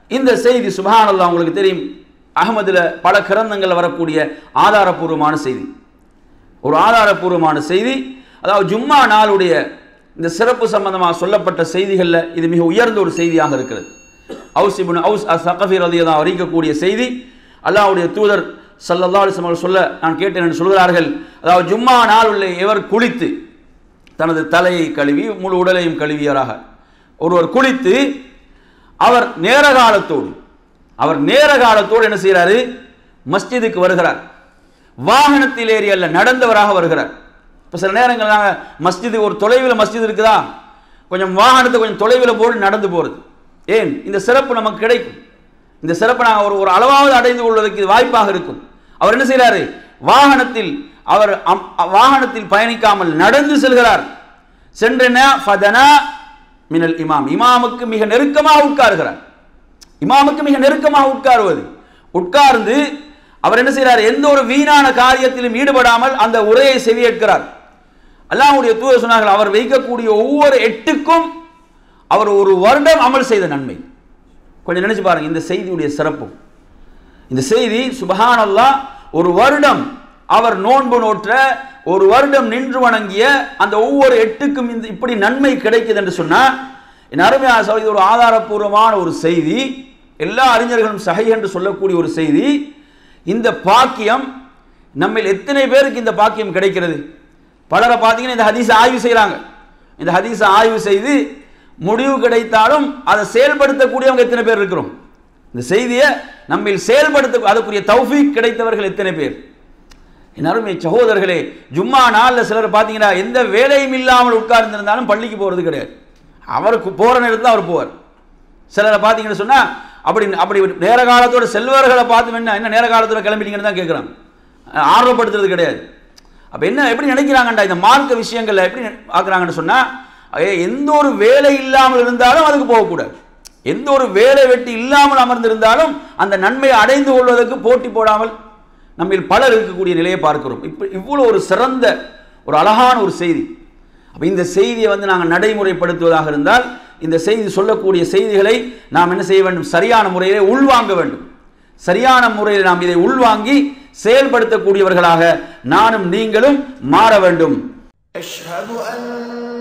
இந்த செய்தி சுபஹானல்லாஹ் உங்களுக்கு தெரியும் அகமதுல பல கிரந்தங்கள்ல வரக்கூடிய ஆதாரபூர்வமான செய்தி ஒரு ஆதாரபூர்வமான செய்தி அதாவது ஜும்மா நாளுடைய இந்த சிறப்பு சம்பந்தமாக சொல்லப்பட்ட செய்திகளில் இது மிக உயர்ந்த ஒரு செய்தியாக இருக்கிறது அவுஸ் இப்னு அவுஸ் சகஃபி ரலியல்லாஹு அறிக்கக்கூடிய செய்தி அல்லாஹ்வுடைய தூதர் ஸல்லல்லாஹு அலைஹி வஸல்லம் சொல்ல நான் கேட்டேன் என்று சொல்கிறார்கள் அதாவது ஜும்மா நாள் உள்ள எவர் குளித்து தனது தலையை கழுவி முழு உடலையும் கழுவியராக ஒருவர் குளித்து அவர் நேர காலத்தோடு அவர் நேர காலத்தோடு என்ன செய்கிறாரு மஸ்ஜிதுக்கு வருகிறார் வாகனத்தில் ஏறி அல்ல நடந்தவராக வருகிறார் இப்போ சில நேரங்கள் நாங்கள் மஸ்ஜிது ஒரு தொலைவில் மஸ்ஜித் இருக்குதா கொஞ்சம் வாகனத்தை கொஞ்சம் தொலைவில் போட்டு நடந்து போகிறது ஏன் இந்த சிறப்பு நமக்கு கிடைக்கும் இந்த சிறப்பை நாங்கள் ஒரு ஒரு அளவாவது அடைந்து கொள்வதற்கு இது வாய்ப்பாக இருக்கும் அவர் என்ன செய்கிறாரு வாகனத்தில் அவர் அம்- வாகனத்தில் பயணிக்காமல் நடந்து செல்கிறார் சென்றன ஃபதனா மினல் இமாம் இமாமுக்கு மிக நெருக்கமாக உட்காருகிறார் இமாமுக்கு மிக நெருக்கமாக உட்காருவது உட்கார்ந்து அவர் என்ன செய்றார் எந்த ஒரு வீணான காரியத்திலும் ஈடுபடாமல் அந்த உரையை செவியேற்கிறார் அல்லாஹ்வுடைய தூதர் சொன்னார்கள் அவர் வைக்கக்கூடிய ஒவ்வொரு எட்டுக்கும் அவர் ஒரு வருடம் அமல் செய்த நன்மை கொஞ்சம் நினைச்சு பாருங்க இந்த செய்தியுடைய சிறப்பு இந்த செய்தி சுபஹானல்லாஹ் ஒரு வருடம் அவர் நோன்பு நோற்ற ஒரு வருடம் நின்று வணங்கிய அந்த ஒவ்வொரு எட்டுக்கும் இந்த இப்படி நன்மை கிடைக்குது என்று சொன்னா என் அருமையான சகோதரி ஒரு ஆதாரப்பூர்வமான ஒரு செய்தி எல்லா அறிஞர்களும் சகை என்று சொல்லக்கூடிய ஒரு செய்தி இந்த பாக்கியம் நம்மில் எத்தனை பேருக்கு இந்த பாக்கியம் கிடைக்கிறது பலரை பார்த்தீங்கன்னா இந்த ஹதீஸை ஆய்வு செய்கிறாங்க இந்த ஹதீஸை ஆய்வு செய்து முடிவு கிடைத்தாலும் அதை செயல்படுத்தக்கூடியவங்க எத்தனை பேர் இருக்கிறோம் இந்த செய்தியை நம்மில் செயல்படுத்த அதுக்குரிய தௌஃபீக் கிடைத்தவர்கள் எத்தனை பேர் என் அருமை சகோதரர்களே ஜும்மா நாளில் சிலர் பார்த்தீங்கன்னா எந்த வேலையும் இல்லாமல் உட்கார்ந்திருந்தாலும் பள்ளிக்கு போகிறது கிடையாது அவருக்கு போகிற நேரத்தில் அவர் போவார் சிலரை பார்த்தீங்கன்னு சொன்னால் அப்படி அப்படி நேர காலத்தோட செல்வர்களை பார்த்து என்ன என்ன நேர காலத்தோட கிளம்பிட்டீங்கன்னு தான் கேட்குறாங்க ஆர்வப்படுத்துறது கிடையாது அப்போ என்ன எப்படி நினைக்கிறாங்கண்டா இந்த மார்க்க விஷயங்கள்ல எப்படி ஆக்குறாங்கன்னு சொன்னால் எந்த ஒரு வேலை இல்லாமல் இருந்தாலும் அதுக்கு போகக்கூடாது எந்த ஒரு வேலை வெட்டி இல்லாமல் அமர்ந்திருந்தாலும் அந்த நன்மையை அடைந்து கொள்வதற்கு போட்டி போடாமல் நம்மில் பலர் இருக்கக்கூடிய நிலையை பார்க்கிறோம் இப்போ இவ்வளோ ஒரு சிறந்த ஒரு அழகான ஒரு செய்தி அப்போ இந்த செய்தியை வந்து நாங்கள் நடைமுறைப்படுத்துவதாக இருந்தால் இந்த செய்தி சொல்லக்கூடிய செய்திகளை நாம் என்ன செய்ய வேண்டும் சரியான முறையிலே உள்வாங்க வேண்டும் சரியான முறையில் நாம் இதை உள்வாங்கி செயல்படுத்தக்கூடியவர்களாக நானும் நீங்களும் மாற வேண்டும் أشهد أن